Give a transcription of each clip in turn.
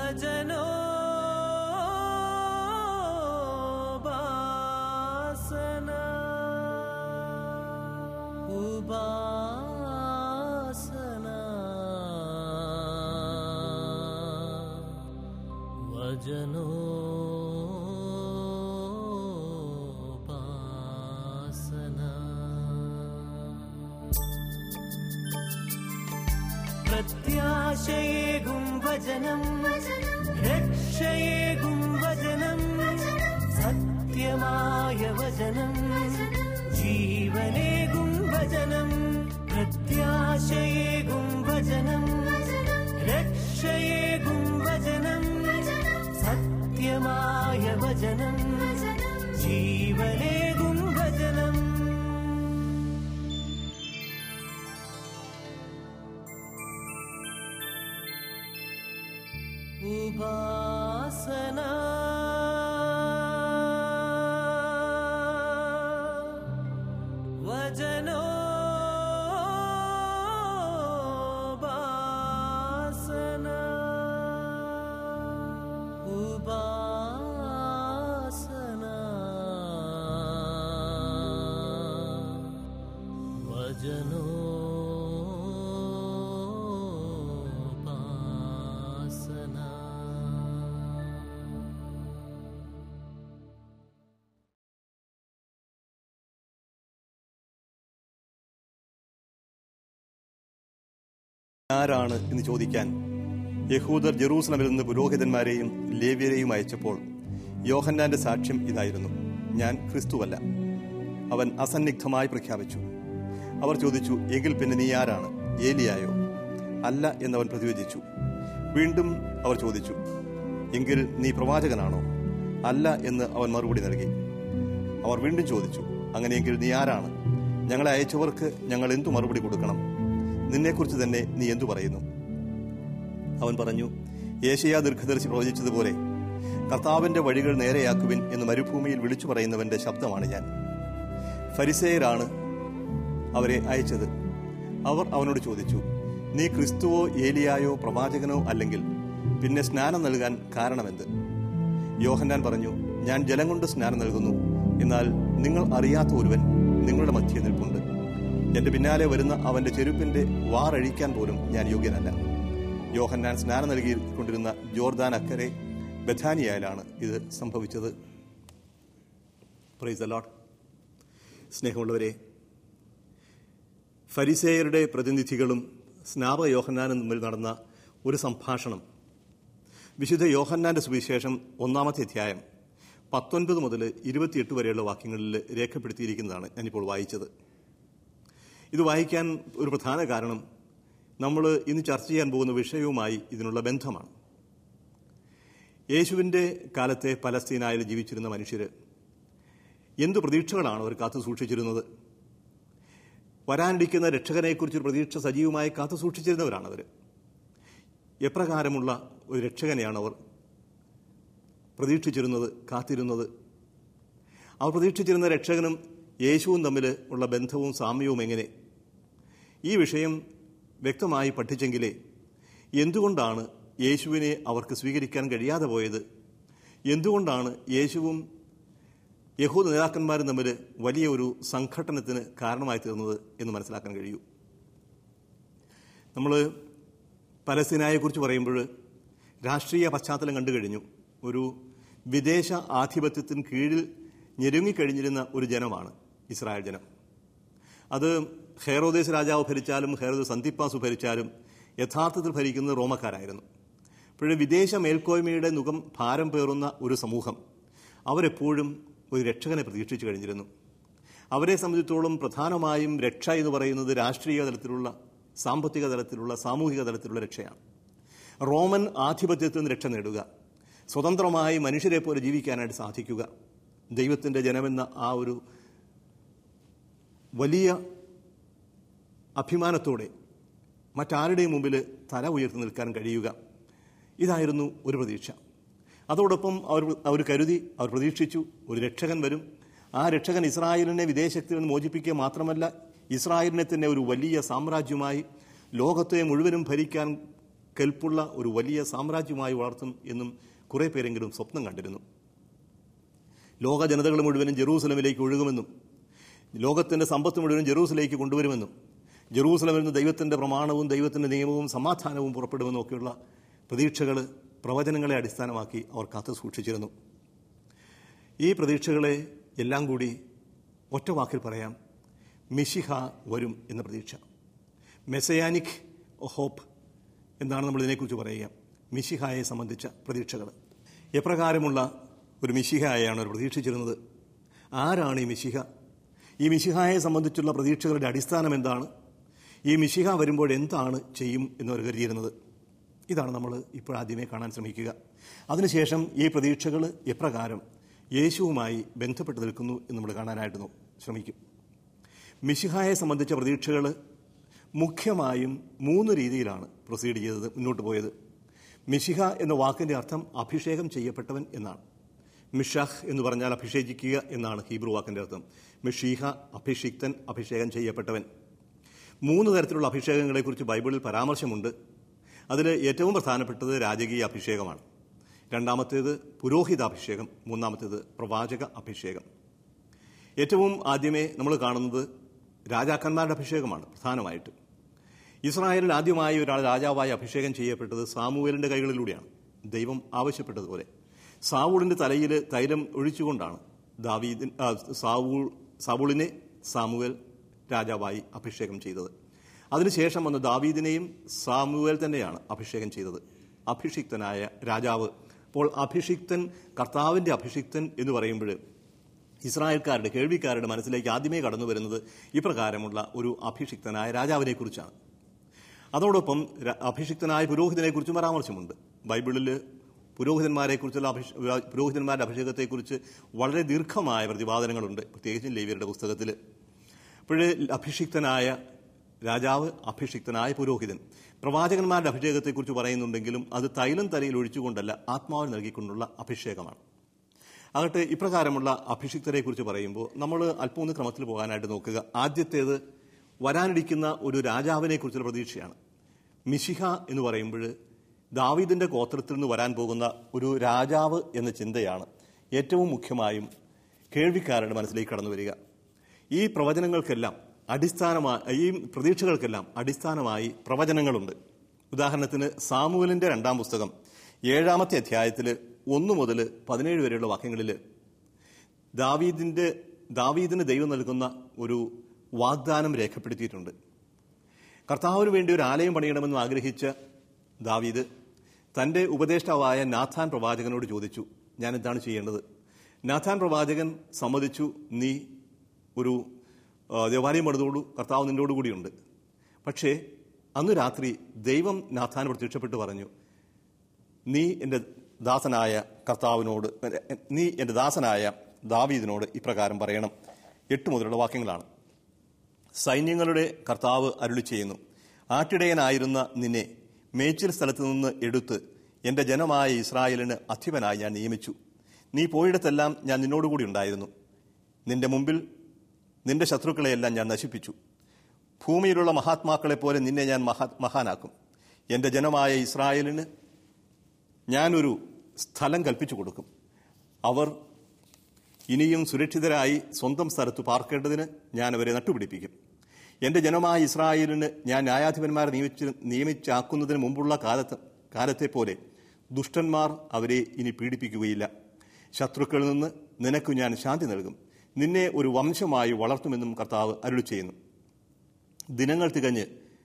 വചനോ ഉപാസന ഉപാസന വചനോ പ്രത്യാശയേകും വചനം രക്ഷയേകും വചനം സത്യമായ വചനം ജീവനേകും വചനം പ്രത്യാശയേകും വചനം രക്ഷയേകും വചനം സത്യമായ വചനം ജീവനേകും വചനം ഉപാസന വചനോ ഉപാസന ഉപാസന വചനോ ആരാണ് എന്ന് ചോദിക്കാൻ യഹൂദർ ജെറൂസലമിൽ നിന്ന് പുരോഹിതന്മാരെയും ലേവ്യരെയും അയച്ചപ്പോൾ യോഹന്നാന്റെ സാക്ഷ്യം ഇതായിരുന്നു ഞാൻ ക്രിസ്തുവല്ല അവൻ അസന്നിഗ്ധമായി പ്രഖ്യാപിച്ചു അവർ ചോദിച്ചു എങ്കിൽ പിന്നെ നീ ആരാണ് ഏലിയായോ അല്ല എന്നവൻ പ്രതിവചിച്ചു വീണ്ടും അവർ ചോദിച്ചു എങ്കിൽ നീ പ്രവാചകനാണോ അല്ല എന്ന് അവൻ മറുപടി നൽകി അവർ വീണ്ടും ചോദിച്ചു അങ്ങനെയെങ്കിൽ നീ ആരാണ് ഞങ്ങളെ അയച്ചവർക്ക് ഞങ്ങൾ എന്തു മറുപടി കൊടുക്കണം നിന്നെക്കുറിച്ച് തന്നെ നീ എന്തു പറയുന്നു അവൻ പറഞ്ഞു ഏഷ്യ ദീർഘദർശി പ്രവചിച്ചതുപോലെ കർത്താവിന്റെ വഴികൾ നേരെയാക്കുവിൻ എന്ന് മരുഭൂമിയിൽ വിളിച്ചു പറയുന്നവന്റെ ശബ്ദമാണ് ഞാൻ ഫരിസേയരാണ് അവരെ അയച്ചത് അവർ അവനോട് ചോദിച്ചു നീ ക്രിസ്തുവോ ഏലിയായോ പ്രവാചകനോ അല്ലെങ്കിൽ പിന്നെ സ്നാനം നൽകാൻ കാരണമെന്ത് യോഹന്നാൻ പറഞ്ഞു ഞാൻ ജലം കൊണ്ട് സ്നാനം നൽകുന്നു എന്നാൽ നിങ്ങൾ അറിയാത്ത ഒരുവൻ നിങ്ങളുടെ മധ്യ നിൽപ്പുണ്ട് എന്റെ പിന്നാലെ വരുന്ന അവന്റെ ചെരുപ്പിന്റെ വാറഴിക്കാൻ പോലും ഞാൻ യോഗ്യനല്ല യോഹന്നാൻ സ്നാനം നൽകിക്കൊണ്ടിരുന്ന ജോർദാൻ അക്കരെ ബഥാനിയയിലാണ് ഇത് സംഭവിച്ചത് പ്രൈസ് ലോഡ് സ്നേഹമുള്ളവരെ ഫരിസേയരുടെ പ്രതിനിധികളും സ്നാപക യോഹന്നാനും തമ്മിൽ നടന്ന ഒരു സംഭാഷണം വിശുദ്ധ യോഹന്നാന്റെ സുവിശേഷം ഒന്നാമത്തെ അധ്യായം പത്തൊൻപത് മുതൽ ഇരുപത്തിയെട്ട് വരെയുള്ള വാക്യങ്ങളിൽ രേഖപ്പെടുത്തിയിരിക്കുന്നതാണ് ഞാനിപ്പോൾ വായിച്ചത് ഇത് വായിക്കാൻ ഒരു പ്രധാന കാരണം നമ്മൾ ഇന്ന് ചർച്ച ചെയ്യാൻ പോകുന്ന വിഷയവുമായി ഇതിനുള്ള ബന്ധമാണ് യേശുവിൻ്റെ കാലത്തെ പലസ്തീനായിൽ ജീവിച്ചിരുന്ന മനുഷ്യർ എന്തു പ്രതീക്ഷകളാണ് അവർ കാത്തു സൂക്ഷിച്ചിരുന്നത് വരാനിരിക്കുന്ന രക്ഷകനെക്കുറിച്ചൊരു പ്രതീക്ഷ സജീവമായി കാത്തു സൂക്ഷിച്ചിരുന്നവരാണ് അവർ എപ്രകാരമുള്ള ഒരു രക്ഷകനെയാണ് അവർ പ്രതീക്ഷിച്ചിരുന്നത് കാത്തിരുന്നത് അവർ പ്രതീക്ഷിച്ചിരുന്ന രക്ഷകനും യേശുവും തമ്മിൽ ഉള്ള ബന്ധവും സാമ്യവും എങ്ങനെ ഈ വിഷയം വ്യക്തമായി പഠിച്ചെങ്കിലേ എന്തുകൊണ്ടാണ് യേശുവിനെ അവർക്ക് സ്വീകരിക്കാൻ കഴിയാതെ പോയത് എന്തുകൊണ്ടാണ് യേശുവും യഹൂദ നേതാക്കന്മാരും തമ്മിൽ വലിയ ഒരു സംഘട്ടനത്തിന് കാരണമായി തീർന്നത് എന്ന് മനസ്സിലാക്കാൻ കഴിയൂ നമ്മൾ പലസ്തീനായെക്കുറിച്ച് പറയുമ്പോൾ രാഷ്ട്രീയ പശ്ചാത്തലം കണ്ടു കഴിഞ്ഞു ഒരു വിദേശ ആധിപത്യത്തിന് കീഴിൽ ഞെരുങ്ങിക്കഴിഞ്ഞിരുന്ന ഒരു ജനമാണ് ഇസ്രായേൽ ജനം അത് ഹെയറോദേസ് രാജാവ് ഭരിച്ചാലും ഹെയറോദേസ് സന്തിപ്പാസ് ഭരിച്ചാലും യഥാർത്ഥത്തിൽ ഭരിക്കുന്നത് റോമക്കാരായിരുന്നു അപ്പോഴും വിദേശ മേൽക്കോയ്മയുടെ മുഖം ഭാരം പേറുന്ന ഒരു സമൂഹം അവരെപ്പോഴും ഒരു രക്ഷകനെ പ്രതീക്ഷിച്ചു കഴിഞ്ഞിരുന്നു അവരെ സംബന്ധിച്ചിടത്തോളം പ്രധാനമായും രക്ഷ എന്ന് പറയുന്നത് രാഷ്ട്രീയ തലത്തിലുള്ള സാമ്പത്തിക തലത്തിലുള്ള സാമൂഹിക തലത്തിലുള്ള രക്ഷയാണ് റോമൻ ആധിപത്യത്തിൽ നിന്ന് രക്ഷ നേടുക സ്വതന്ത്രമായി മനുഷ്യരെ പോലെ ജീവിക്കാനായിട്ട് സാധിക്കുക ദൈവത്തിൻ്റെ ജനമെന്ന ആ ഒരു വലിയ അഭിമാനത്തോടെ മറ്റാരുടെയും മുമ്പിൽ തല ഉയർത്തി നിൽക്കാൻ കഴിയുക ഇതായിരുന്നു ഒരു പ്രതീക്ഷ അതോടൊപ്പം അവർ അവർ കരുതി അവർ പ്രതീക്ഷിച്ചു ഒരു രക്ഷകൻ വരും ആ രക്ഷകൻ ഇസ്രായേലിനെ വിദേശത്തിൽ നിന്ന് മോചിപ്പിക്കുക മാത്രമല്ല ഇസ്രായേലിനെ തന്നെ ഒരു വലിയ സാമ്രാജ്യമായി ലോകത്തെ മുഴുവനും ഭരിക്കാൻ കെൽപ്പുള്ള ഒരു വലിയ സാമ്രാജ്യമായി വളർത്തും എന്നും കുറേ പേരെങ്കിലും സ്വപ്നം കണ്ടിരുന്നു ലോക ജനതകൾ മുഴുവനും ജെറൂസലമിലേക്ക് ഒഴുകുമെന്നും ലോകത്തിന്റെ സമ്പത്ത് മുഴുവൻ ജെറൂസലേക്ക് കൊണ്ടുവരുമെന്നും ജെറൂസലമിൽ നിന്ന് ദൈവത്തിന്റെ പ്രമാണവും ദൈവത്തിന്റെ നിയമവും സമാധാനവും പുറപ്പെടുമെന്നും ഒക്കെയുള്ള പ്രതീക്ഷകൾ പ്രവചനങ്ങളെ അടിസ്ഥാനമാക്കി അവർ കാത്തു സൂക്ഷിച്ചിരുന്നു ഈ പ്രതീക്ഷകളെ എല്ലാം കൂടി ഒറ്റ വാക്കിൽ പറയാം മിഷിഹ വരും എന്ന പ്രതീക്ഷ മെസയാനിക് ഹോപ്പ് എന്നാണ് നമ്മൾ ഇതിനെക്കുറിച്ച് പറയുക മിഷിഹായെ സംബന്ധിച്ച പ്രതീക്ഷകൾ എപ്രകാരമുള്ള ഒരു മിഷിഹായെയാണ് അവർ പ്രതീക്ഷിച്ചിരുന്നത് ആരാണ് ഈ മിഷിഹ ഈ മിഷിഹായെ സംബന്ധിച്ചുള്ള പ്രതീക്ഷകളുടെ അടിസ്ഥാനം എന്താണ് ഈ മിഷിഹ വരുമ്പോൾ എന്താണ് ചെയ്യും എന്നവർ കരുതിയിരുന്നത് ഇതാണ് നമ്മൾ ഇപ്പോൾ ആദ്യമേ കാണാൻ ശ്രമിക്കുക അതിനുശേഷം ഈ പ്രതീക്ഷകൾ എപ്രകാരം യേശുവുമായി ബന്ധപ്പെട്ട് നിൽക്കുന്നു എന്ന് നമ്മൾ കാണാനായിട്ട് നോ- ശ്രമിക്കും മിഷിഹായെ സംബന്ധിച്ച പ്രതീക്ഷകൾ മുഖ്യമായും മൂന്ന് രീതിയിലാണ് പ്രൊസീഡ് ചെയ്തത് മുന്നോട്ട് പോയത് മിഷിഹ എന്ന വാക്കിന്റെ അർത്ഥം അഭിഷേകം ചെയ്യപ്പെട്ടവൻ എന്നാണ് മിഷഹ് എന്ന് പറഞ്ഞാൽ അഭിഷേകിക്കുക എന്നാണ് ഹീബ്രു വാക്കിന്റെ അർത്ഥം മിഷീഹ അഭിഷിക്തൻ അഭിഷേകം ചെയ്യപ്പെട്ടവൻ മൂന്ന് തരത്തിലുള്ള അഭിഷേകങ്ങളെക്കുറിച്ച് ബൈബിളിൽ പരാമർശമുണ്ട് അതിൽ ഏറ്റവും പ്രധാനപ്പെട്ടത് രാജകീയ അഭിഷേകമാണ് രണ്ടാമത്തേത് പുരോഹിതാഭിഷേകം മൂന്നാമത്തേത് പ്രവാചക അഭിഷേകം ഏറ്റവും ആദ്യമേ നമ്മൾ കാണുന്നത് രാജാക്കന്മാരുടെ അഭിഷേകമാണ് പ്രധാനമായിട്ട് ഇസ്രായേലിൽ ആദ്യമായി ഒരാൾ രാജാവായി അഭിഷേകം ചെയ്യപ്പെട്ടത് സാമുവേലിന്റെ കൈകളിലൂടെയാണ് ദൈവം ആവശ്യപ്പെട്ടതുപോലെ സാവൂളിന്റെ തലയിൽ തൈലം ഒഴിച്ചുകൊണ്ടാണ് ദാവീദിൻ ആ, സാവൂൾ സാവൂളിനെ സാമുവേൽ രാജാവായി അഭിഷേകം ചെയ്തത് അതിനുശേഷം വന്ന ദാവീദിനെയും സാമുവേൽ തന്നെയാണ് അഭിഷേകം ചെയ്തത് അഭിഷിക്തനായ രാജാവ് അപ്പോൾ അഭിഷിക്തൻ കർത്താവിന്റെ അഭിഷിക്തൻ എന്ന് പറയുമ്പോൾ ഇസ്രായേൽക്കാരുടെ കേൾവിക്കാരുടെ മനസ്സിലേക്ക് ആദ്യമേ കടന്നു വരുന്നത് ഇപ്രകാരമുള്ള ഒരു അഭിഷിക്തനായ രാജാവിനെ കുറിച്ചാണ് അതോടൊപ്പം ര- അഭിഷിക്തനായ പുരോഹിതനെ കുറിച്ചും പരാമർശമുണ്ട് ബൈബിളിൽ പുരോഹിതന്മാരെ കുറിച്ചുള്ള അഭിഷ പുരോഹിതന്മാരുടെ അഭിഷേകത്തെക്കുറിച്ച് വളരെ ദീർഘമായ പ്രതിപാദനങ്ങളുണ്ട് പ്രത്യേകിച്ചും ലേവിയരുടെ പുസ്തകത്തിൽ അപ്പോഴ് അഭിഷിക്തനായ രാജാവ് അഭിഷിക്തനായ പുരോഹിതൻ പ്രവാചകന്മാരുടെ അഭിഷേകത്തെക്കുറിച്ച് പറയുന്നുണ്ടെങ്കിലും അത് തൈലം തലയിൽ ഒഴിച്ചുകൊണ്ടല്ല ആത്മാവിന് നൽകിക്കൊണ്ടുള്ള അഭിഷേകമാണ് ആകട്ടെ ഇപ്രകാരമുള്ള അഭിഷിക്തരെ കുറിച്ച് പറയുമ്പോൾ നമ്മൾ അല്പം ഒന്ന് ക്രമത്തിൽ പോകാനായിട്ട് നോക്കുക ആദ്യത്തേത് വരാനിരിക്കുന്ന ഒരു രാജാവിനെ കുറിച്ചുള്ള പ്രതീക്ഷയാണ് മിശിഹ എന്ന് പറയുമ്പോൾ ദാവീദിന്റെ ഗോത്രത്തിൽ നിന്ന് വരാൻ പോകുന്ന ഒരു രാജാവ് എന്ന ചിന്തയാണ് ഏറ്റവും മുഖ്യമായും കേൾവിക്കാരുടെ മനസ്സിലേക്ക് കടന്നു വരിക ഈ പ്രവചനങ്ങൾക്കെല്ലാം അടിസ്ഥാനമായി ഈ പ്രതീക്ഷകൾക്കെല്ലാം അടിസ്ഥാനമായി പ്രവചനങ്ങളുണ്ട് ഉദാഹരണത്തിന് സാമുവലിന്റെ രണ്ടാം പുസ്തകം ഏഴാമത്തെ അധ്യായത്തിൽ ഒന്ന് മുതൽ പതിനേഴ് വരെയുള്ള വാക്യങ്ങളിൽ ദാവീദിന്റെ ദാവീദിന് ദൈവം നൽകുന്ന ഒരു വാഗ്ദാനം രേഖപ്പെടുത്തിയിട്ടുണ്ട് കർത്താവിന് വേണ്ടി ഒരു ആലയം പണിയണമെന്ന് ആഗ്രഹിച്ച ദാവീദ് തന്റെ ഉപദേഷ്ടാവായ നാഥാൻ പ്രവാചകനോട് ചോദിച്ചു ഞാൻ എന്താണ് ചെയ്യേണ്ടത് നാഥാൻ പ്രവാചകൻ സമ്മതിച്ചു നീ ഒരു ആ, ദേവാലയം പണിതോളൂ കർത്താവ് നിന്നോട് കൂടിയുണ്ട് പക്ഷേ അന്ന് രാത്രി ദൈവം നാഥാൻ പ്രത്യക്ഷപ്പെട്ട് പറഞ്ഞു നീ എൻ്റെ ദാസനായ കർത്താവിനോട് നീ എൻ്റെ ദാസനായ ദാവീദിനോട് ഇപ്രകാരം പറയണം എട്ട് മുതലുള്ള വാക്യങ്ങളാണ് സൈന്യങ്ങളുടെ കർത്താവ് അരുളി ചെയ്യുന്നു ആട്ടിടയനായിരുന്ന നിന്നെ മേച്ചിൽ സ്ഥലത്ത് നിന്ന് എടുത്ത് എൻ്റെ ജനമായ ഇസ്രായേലിന് അധിപനായി ഞാൻ നിയമിച്ചു നീ പോയിടത്തെല്ലാം ഞാൻ നിന്നോടുകൂടി ഉണ്ടായിരുന്നു നിന്റെ മുമ്പിൽ നിന്റെ ശത്രുക്കളെയെല്ലാം ഞാൻ നശിപ്പിച്ചു ഭൂമിയിലുള്ള മഹാത്മാക്കളെ പോലെ നിന്നെ ഞാൻ മഹാ മഹാനാക്കും എൻ്റെ ജനമായ ഇസ്രായേലിന് ഞാനൊരു സ്ഥലം കൽപ്പിച്ചു കൊടുക്കും അവർ ഇനിയും സുരക്ഷിതരായി സ്വന്തം സ്ഥലത്ത് പാർക്കേണ്ടതിന് ഞാൻ അവരെ നട്ടുപിടിപ്പിക്കും എൻ്റെ ജനമായ ഇസ്രായേലിന് ഞാൻ ന്യായാധിപന്മാരെ നിയമിച്ച് നിയമിച്ചാക്കുന്നതിന് മുമ്പുള്ള കാലത്ത് കാലത്തെ പോലെ ദുഷ്ടന്മാർ അവരെ ഇനി പീഡിപ്പിക്കുകയില്ല ശത്രുക്കളിൽ നിന്ന് നിനക്ക് ഞാൻ ശാന്തി നൽകും നിന്നെ ഒരു വംശമായി വളർത്തുമെന്നും കർത്താവ് അരുളി ചെയ്യുന്നു ദിനങ്ങൾ തികഞ്ഞ്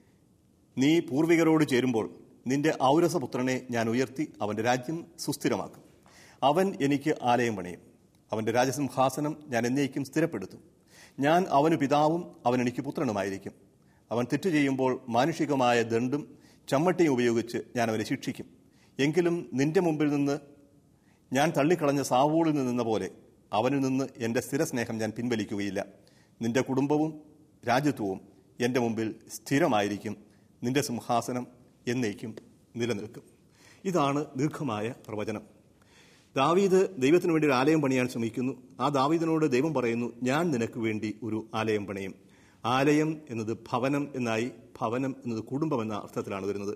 നീ പൂർവികരോട് ചേരുമ്പോൾ നിന്റെ ഔരസപുത്രനെ ഞാൻ ഉയർത്തി അവന്റെ രാജ്യം സുസ്ഥിരമാക്കും അവൻ എനിക്ക് ആലയം പണിയും അവന്റെ രാജസിംഹാസനം ഞാൻ എന്നേക്കും സ്ഥിരപ്പെടുത്തും ഞാൻ അവന് പിതാവും അവൻ എനിക്ക് പുത്രനുമായിരിക്കും അവൻ തെറ്റു ചെയ്യുമ്പോൾ മാനുഷികമായ ദണ്ടും ചമ്മട്ടിയും ഉപയോഗിച്ച് ഞാൻ അവനെ ശിക്ഷിക്കും എങ്കിലും നിന്റെ മുമ്പിൽ നിന്ന് ഞാൻ തള്ളിക്കളഞ്ഞ സാവൂളിൽ നിന്ന് നിന്ന പോലെ അവനിൽ നിന്ന് എൻ്റെ സ്ഥിരസ്നേഹം ഞാൻ പിൻവലിക്കുകയില്ല നിന്റെ കുടുംബവും രാജ്യത്വവും എൻ്റെ മുമ്പിൽ സ്ഥിരമായിരിക്കും നിന്റെ സിംഹാസനം എന്നേക്കും നിലനിൽക്കും ഇതാണ് ദീർഘമായ പ്രവചനം ദാവീദ് ദൈവത്തിന് വേണ്ടി ഒരു ആലയം പണിയാൻ ശ്രമിക്കുന്നു ആ ദാവീദിനോട് ദൈവം പറയുന്നു ഞാൻ നിനക്ക് വേണ്ടി ഒരു ആലയം പണിയും ആലയം എന്നത് ഭവനം എന്നായി ഭവനം എന്നത് കുടുംബം എന്ന അർത്ഥത്തിലാണ് വരുന്നത്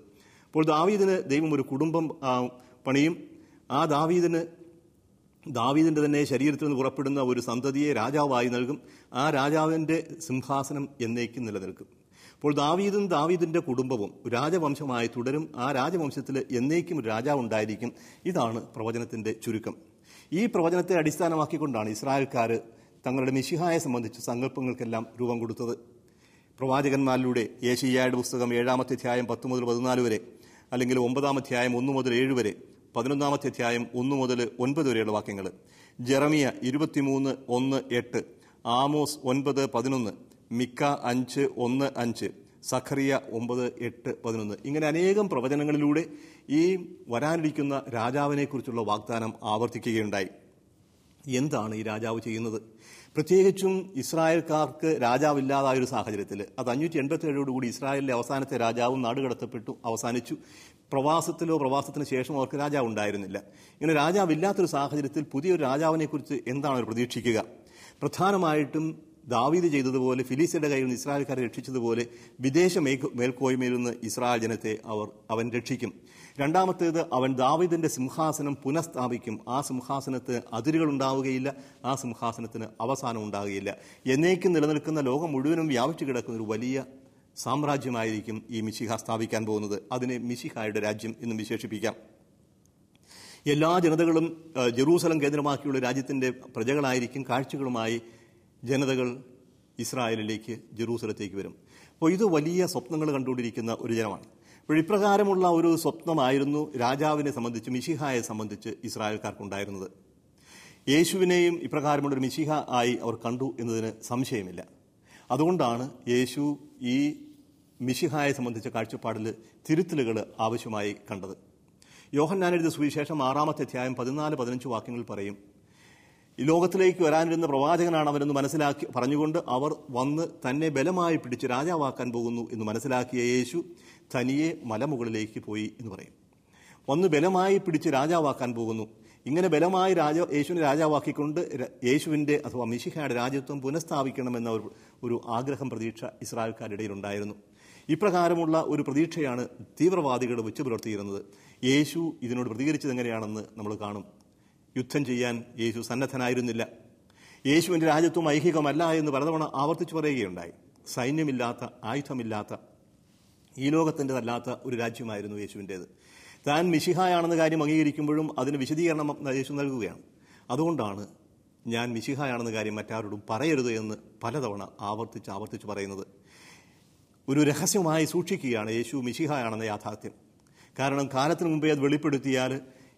അപ്പോൾ ദാവീദിന് ദൈവം ഒരു കുടുംബം ആ, പണിയും ആ ദാവീദിന് ദാവീദിന്റെ തന്നെ ശരീരത്തിൽ നിന്ന് പുറപ്പെടുന്ന ഒരു സന്തതിയെ രാജാവായി നൽകും ആ രാജാവിന്റെ സിംഹാസനം എന്നേക്കും നിലനിൽക്കും അപ്പോൾ ദാവീദും ദാവീദിന്റെ കുടുംബവും രാജവംശമായി തുടരും ആ രാജവംശത്തിൽ എന്നേക്കും ഒരു രാജാവ് ഉണ്ടായിരിക്കും ഇതാണ് പ്രവചനത്തിന്റെ ചുരുക്കം ഈ പ്രവചനത്തെ അടിസ്ഥാനമാക്കിക്കൊണ്ടാണ് ഇസ്രായേൽക്കാർ തങ്ങളുടെ മിശിഹായെ സംബന്ധിച്ച് സങ്കല്പങ്ങൾക്കെല്ലാം രൂപം കൊടുത്തത് പ്രവാചകന്മാരിലൂടെ യേശയ്യായുടെ പുസ്തകം ഏഴാമത്തെ അധ്യായം പത്ത് മുതൽ പതിനാല് വരെ അല്ലെങ്കിൽ ഒമ്പതാം അധ്യായം ഒന്ന് മുതൽ ഏഴ് വരെ പതിനൊന്നാമത്തെ അധ്യായം ഒന്ന് മുതൽ ഒൻപത് വരെയുള്ള വാക്യങ്ങൾ ജെറമിയ ഇരുപത്തിമൂന്ന് ഒന്ന് എട്ട് ആമോസ് ഒൻപത് പതിനൊന്ന് മിക്ക അഞ്ച് ഒന്ന് അഞ്ച് സഖറിയ ഒമ്പത് എട്ട് പതിനൊന്ന് ഇങ്ങനെ അനേകം പ്രവചനങ്ങളിലൂടെ ഈ വരാനിരിക്കുന്ന രാജാവിനെക്കുറിച്ചുള്ള വാഗ്ദാനം ആവർത്തിക്കുകയുണ്ടായി എന്താണ് ഈ രാജാവ് ചെയ്യുന്നത് പ്രത്യേകിച്ചും ഇസ്രായേൽക്കാർക്ക് രാജാവില്ലാതായ ഒരു സാഹചര്യത്തിൽ അത് അഞ്ഞൂറ്റി എൺപത്തി ഏഴോടുകൂടി ഇസ്രായേലിലെ അവസാനത്തെ രാജാവും നാടുകടത്തപ്പെട്ടു അവസാനിച്ചു പ്രവാസത്തിലോ പ്രവാസത്തിന് ശേഷം അവർക്ക് രാജാവ് ഉണ്ടായിരുന്നില്ല ഇങ്ങനെ രാജാവില്ലാത്തൊരു സാഹചര്യത്തിൽ പുതിയൊരു രാജാവിനെക്കുറിച്ച് എന്താണ് അവർ പ്രതീക്ഷിക്കുക പ്രധാനമായിട്ടും ദാവീദ് ചെയ്തതുപോലെ ഫിലിസ്തയുടെ കയ്യിൽ നിന്ന് ഇസ്രായേൽക്കാരെ രക്ഷിച്ചതുപോലെ വിദേശ മേൽക്കോ- മേൽക്കോയ്മയിൽ നിന്ന് ഇസ്രായേൽ ജനത്തെ അവർ അവൻ രക്ഷിക്കും രണ്ടാമത്തേത് അവൻ ദാവീദിന്റെ സിംഹാസനം പുനഃസ്ഥാപിക്കും ആ സിംഹാസനത്തിന് അതിരുകൾ ഉണ്ടാവുകയില്ല ആ സിംഹാസനത്തിന് അവസാനം ഉണ്ടാകുകയില്ല എന്നേക്കും നിലനിൽക്കുന്ന ലോകം മുഴുവനും വ്യാപിച്ചു കിടക്കുന്ന ഒരു വലിയ സാമ്രാജ്യമായിരിക്കും ഈ മിശിഹ സ്ഥാപിക്കാൻ പോകുന്നത് അതിനെ മിശിഹായുടെ രാജ്യം എന്നും വിശേഷിപ്പിക്കാം എല്ലാ ജനതകളും ആ, ജെറൂസലം കേന്ദ്രമാക്കിയുള്ള രാജ്യത്തിന്റെ പ്രജകളായിരിക്കും കാഴ്ചകളുമായി ജനതകൾ ഇസ്രായേലിലേക്ക് ജെറൂസലത്തേക്ക് വരും അപ്പോൾ ഇത് വലിയ സ്വപ്നങ്ങൾ കണ്ടുകൊണ്ടിരിക്കുന്ന ഒരു ജനമാണ് അപ്പോൾ ഇപ്രകാരമുള്ള ഒരു സ്വപ്നമായിരുന്നു രാജാവിനെ സംബന്ധിച്ച് മിശിഹായെ സംബന്ധിച്ച് ഇസ്രായേൽക്കാർക്കുണ്ടായിരുന്നത് യേശുവിനെയും ഇപ്രകാരമുള്ള ഒരു മിശിഹ ആയി അവർ കണ്ടു എന്നതിന് സംശയമില്ല അതുകൊണ്ടാണ് യേശു ഈ മിശിഹായെ സംബന്ധിച്ച കാഴ്ചപ്പാടിൽ തിരുത്തലുകൾ ആവശ്യമായി കണ്ടത് യോഹന്നാൻ എഴുതിയ സുവിശേഷം ആറാമത്തെ അധ്യായം പതിനാല് പതിനഞ്ച് വാക്യങ്ങൾ പറയും ഈ ലോകത്തിലേക്ക് വരാനിരുന്ന പ്രവാചകനാണ് അവരെന്ന് മനസ്സിലാക്കി പറഞ്ഞുകൊണ്ട് അവർ വന്ന് തന്നെ ബലമായി പിടിച്ച് രാജാവാക്കാൻ പോകുന്നു എന്ന് മനസ്സിലാക്കിയ യേശു തനിയെ മലമുകളിലേക്ക് പോയി എന്ന് പറയും വന്ന് ബലമായി പിടിച്ച് രാജാവാക്കാൻ പോകുന്നു ഇങ്ങനെ ബലമായി രാജ യേശുവിനെ രാജാവാക്കിക്കൊണ്ട് ര- യേശുവിന്റെ അഥവാ മിശിഹയുടെ രാജ്യത്വം പുനഃസ്ഥാപിക്കണമെന്ന ഒരു ഒരു ആഗ്രഹം പ്രതീക്ഷ ഇസ്രായേൽക്കാരുടെ ഇടയിലുണ്ടായിരുന്നു ഇപ്രകാരമുള്ള ഒരു പ്രതീക്ഷയാണ് തീവ്രവാദികൾ വെച്ചു പുലർത്തിയിരുന്നത് യേശു ഇതിനോട് പ്രതികരിച്ചത് എങ്ങനെയാണെന്ന് നമ്മൾ കാണും യുദ്ധം ചെയ്യാൻ യേശു സന്നദ്ധനായിരുന്നില്ല യേശുവിന്റെ രാജ്യത്വം ഐഹികമല്ല എന്ന് പലതവണ ആവർത്തിച്ചു പറയുകയുണ്ടായി സൈന്യമില്ലാത്ത ആയുധമില്ലാത്ത ഈ ലോകത്തിൻ്റെതല്ലാത്ത ഒരു രാജ്യമായിരുന്നു യേശുവിൻ്റേത് താൻ മിശിഹായാണെന്ന കാര്യം അംഗീകരിക്കുമ്പോഴും അതിന് വിശദീകരണം യേശു നൽകുകയാണ് അതുകൊണ്ടാണ് ഞാൻ മിശിഹായാണെന്ന കാര്യം മറ്റാരോടും പറയരുത് എന്ന് പലതവണ ആവർത്തിച്ച് ആവർത്തിച്ച് പറയുന്നത് ഒരു രഹസ്യമായി സൂക്ഷിക്കുകയാണ് യേശു മിശിഹായാണെന്ന യാഥാർത്ഥ്യം കാരണം കാലത്തിന് മുമ്പേ അത് വെളിപ്പെടുത്തിയാൽ